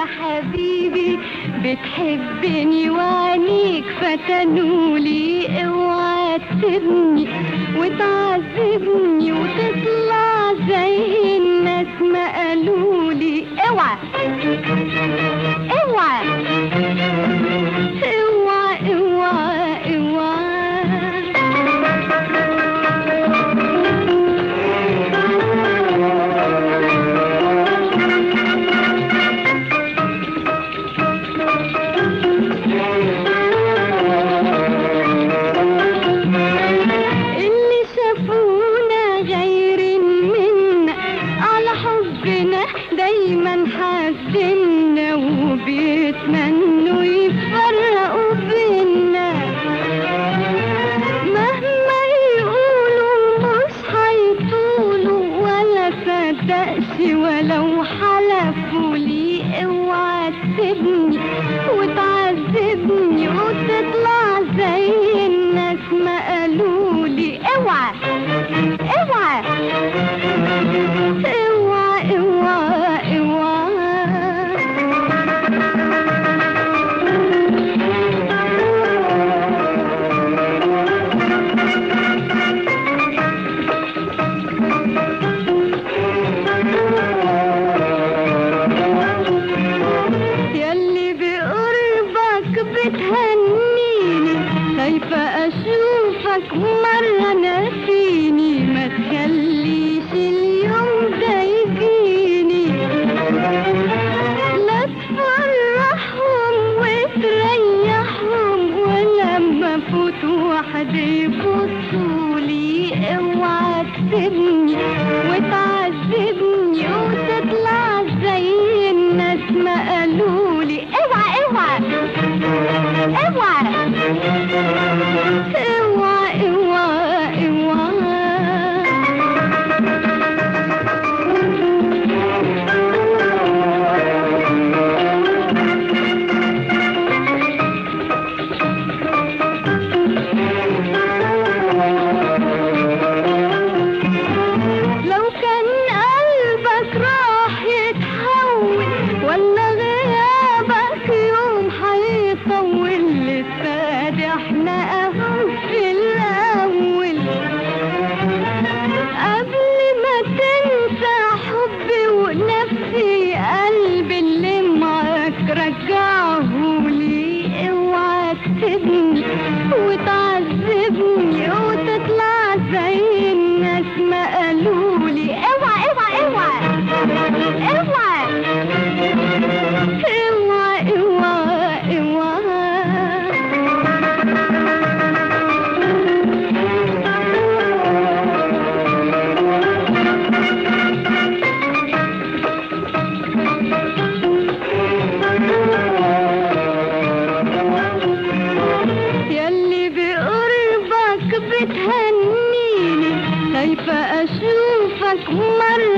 يا حبيبي بتحبني وعينيك فتنولي اوعى تسيبني وتعذبني وتطلع زي الناس ما قالولي اوعى اوعى اوعى اوعى اوعى اللي شافونا غير منا على حبنا دايما حاسدنا وبيتمنوا يفرقوا بينا مهما يقولوا مش هيطولوا ولا صدقش ولو حلفوا لي اوعى تسيبني وتعذبني وتطلع زي الناس ما قالولي اوعى اوعى اوعى اوعى اوعى ياللي بقربك بتهنيني خايفة أشوفك مرة ناسيني ما تخليش اليوم ده يجيني لا تفرحهم وتريحهم ولما فوت واحد يبصولي اوعى تسيبني وتعذبني وتطلع زي الناس ما قالولي اوعى اوعى اوعى اوعى اوعى اوعى لو كان قلبك راح يتحول ولا غيابك يوم هيطول لسه ده احنا اهو في الاول قبل ما تنسى حبي ونفسي قلبي اللي معاك رجعه لي اوعى تسيبني وتعذبني وتطلع زي الناس ما قالولي اوعى اوعى اوعى اوعى اوعى اوعى اوعى ياللي بقربك بتهنيني خايفة أشوفك مرة